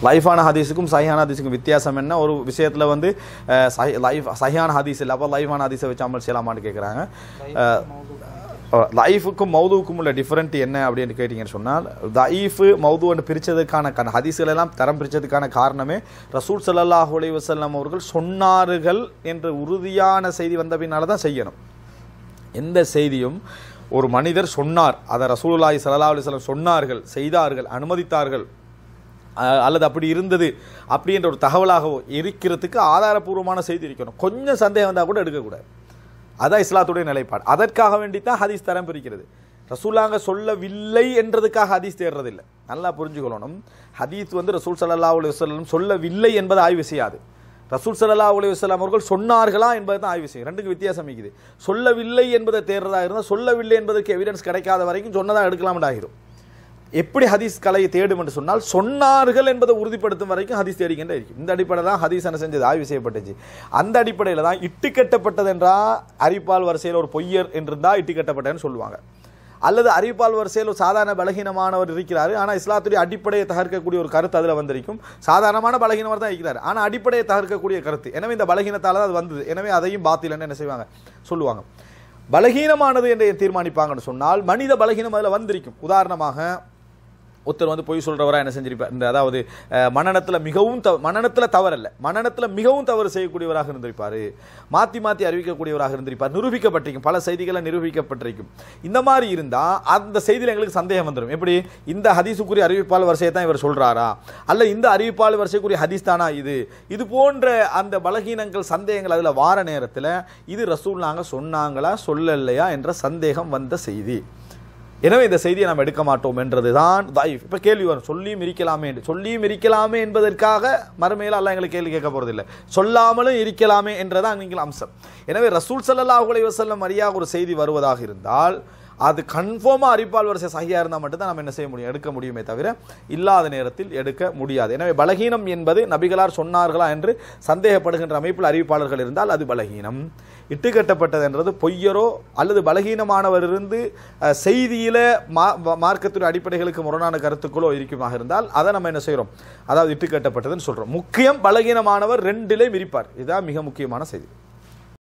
லைஃபான ஹதீஸுக்கும் சஹியான ஹதீஸுக்கும் வித்தியாசம் என்ன ஒரு விஷயத்தில் வந்து அஹ், சஹி லைஃப் சஹியான ஹதீஸ் இல்லை அப்போ லைஃபான ஹதீஸை வச்சு அமல் செய்யலாமான்னு கேட்குறாங்க லைஃபுக்கும் மௌதுவுக்கும் உள்ள டிஃபரெண்ட் என்ன அப்படின்னு கேட்டிங்கன்னு சொன்னால் லைஃபு மௌதுன்னு பிரித்ததுக்கான கண் ஹதீஸ்கள் எல்லாம் தரம் பிரித்ததுக்கான காரணமே ரசூல் ஸல்லல்லாஹு அலைஹி வஸல்லம் அவர்கள் சொன்னார்கள் என்ற உறுதியான செய்தி வந்த பின்னால் தான் செய்யணும் எந்த செய்தியும் ஒரு மனிதர் சொன்னார் அதை ரசூலுல்லாஹி ஸல்லல்லாஹு அலைஹி வஸல்லம் சொன்னார்கள் செய்தார்கள் அனுமதித்தார்கள் அஹ், அல்லது அப்படி இருந்தது அப்படின்ற ஒரு தகவலாக இருக்கிறதுக்கு ஆதாரபூர்வமான செய்தி இருக்கணும் கொஞ்சம் சந்தேகம் வந்தால் கூட எடுக்கக்கூடாது அதான் இஸ்லாத்துடைய நிலைப்பாடு அதற்காக வேண்டி தான் ஹதீஸ் தரம் பிரிக்கிறது ரசூலாங்க சொல்லவில்லை என்றதுக்காக ஹதீஸ் தேடுறதில்லை நல்லா புரிஞ்சுக்கணும் ஹதீஸ் வந்து ரசூல் ஸல்லல்லாஹு அலைஹி வஸல்லம் சொல்லவில்லை என்பதை ஆய்வு செய்யாது ரசூல் ஸல்லல்லாஹு அலைஹி வஸல்லம் அவர்கள் சொன்னார்களா என்பதை தான் ஆய்வு செய்யும் ரெண்டுக்கு வித்தியாசம் இருக்குது சொல்லவில்லை என்பதை தேடுறதா இருந்தால் சொல்லவில்லை என்பதற்கு எவிடன்ஸ் கிடைக்காத வரைக்கும் சொன்னதா எடுக்கலாம்னு ஆகிடும் எப்படி ஹதீஸ் கலையை தேடும் என்று சொன்னால் சொன்னார்கள் என்பதை உறுதிப்படுத்தும் வரைக்கும் ஹதீஸ் தேடிக்கிட்டே இருக்கும் இந்த அடிப்படை தான் ஹதீஸ் என்ன செஞ்சது ஆய்வு செய்யப்பட்டுச்சு அந்த அடிப்படையில் தான் இட்டு கட்டப்பட்டது என்றா அரிப்பால் வரிசையில் ஒரு பொய்யர் என்றிருந்தா இட்டு கட்டப்பட்டதுன்னு சொல்லுவாங்க அல்லது அறிவிப்பால் வரிசையில் ஒரு சாதாரண பலகீனமானவர் இருக்கிறாரு ஆனால் இஸ்லாத்துடைய அடிப்படையை தகர்க்கக்கூடிய ஒரு கருத்து அதில் வந்திருக்கும் சாதாரணமான பலகீனவர் தான் இருக்கிறார் ஆனால் அடிப்படையை தகர்க்கக்கூடிய கருத்து எனவே இந்த பலகீனத்தால் தான் அது வந்தது எனவே அதையும் பாத்திலன்னு என்ன செய்வாங்க சொல்லுவாங்க பலகீனமானது என்று தீர்மானிப்பாங்கன்னு சொன்னால் மனித பலகீனம் அதில் வந்திருக்கும் உதாரணமாக ஒருத்தர் வந்து பொய் சொல்றவரா என்ன செஞ்சிருப்பார் இந்த அதாவது அஹ், மனநத்துல மிகவும் தவ மனநத்துல தவறல்ல மனநத்துல மிகவும் தவறு செய்யக்கூடியவராக இருந்திருப்பாரு மாத்தி மாத்தி அறிவிக்கக்கூடியவராக இருந்திருப்பார் நிரூபிக்கப்பட்டிருக்கும் பல செய்திகளை நிரூபிக்கப்பட்டிருக்கும் இந்த மாதிரி இருந்தா அந்த செய்தியில் எங்களுக்கு சந்தேகம் வந்துடும் எப்படி இந்த ஹதீஸுக்குரிய அறிவிப்பாளர் வரிசையை தான் இவர் சொல்றாரா அல்ல இந்த அறிவிப்பாளர் வரிசைக்குரிய ஹதீஸ் தானா இது இது போன்ற அந்த பலகீனங்கள் சந்தேகங்கள் அதுல வார நேரத்துல இது ரசூல் நாங்க சொன்னாங்களா சொல்லலையா என்ற சந்தேகம் வந்த செய்தி எனவே இந்த செய்தியை நாம் எடுக்க மாட்டோம் என்றதுதான் தாயிஃப் இப்போ கேள்வி வரும் சொல்லியும் இருக்கலாமே என்று சொல்லியும் இருக்கலாமே என்பதற்காக மறுமையில் அல்லாஹ் எங்களுக்கு கேள்வி கேட்க போறதில்லை சொல்லாமலும் இருக்கலாமே என்றதான் நீங்கள் அம்சம் எனவே ரசூல் ஸல்லல்லாஹு அலைஹி வஸல்லம் அறியாக ஒரு செய்தி வருவதாக இருந்தால் அது கன்ஃபார்மாக அறிப்பால் வரிசை சகியாக இருந்தால் மட்டும்தான் நம்ம என்ன செய்ய முடியும் எடுக்க முடியுமே தவிர இல்லாத நேரத்தில் எடுக்க முடியாது எனவே பலகீனம் என்பது நபிகளார் சொன்னார்களா என்று சந்தேகப்படுகின்ற அமைப்பில் அறிவிப்பாளர்கள் இருந்தால் அது பலகீனம் இட்டுக்கட்டப்பட்டது என்றது பொய்யரோ அல்லது பலகீனமானவர் இருந்து அஹ், செய்தியில மா வ- மார்க்கத்துடைய அடிப்படைகளுக்கு முரணான கருத்துக்களோ இருக்குமாக இருந்தால் அதை நம்ம என்ன செய்கிறோம் அதாவது இட்டுக்கட்டப்பட்டதுன்னு சொல்றோம் முக்கியம் பலகீனமானவர் ரெண்டிலே விரிப்பார் இதுதான் மிக முக்கியமான செய்தி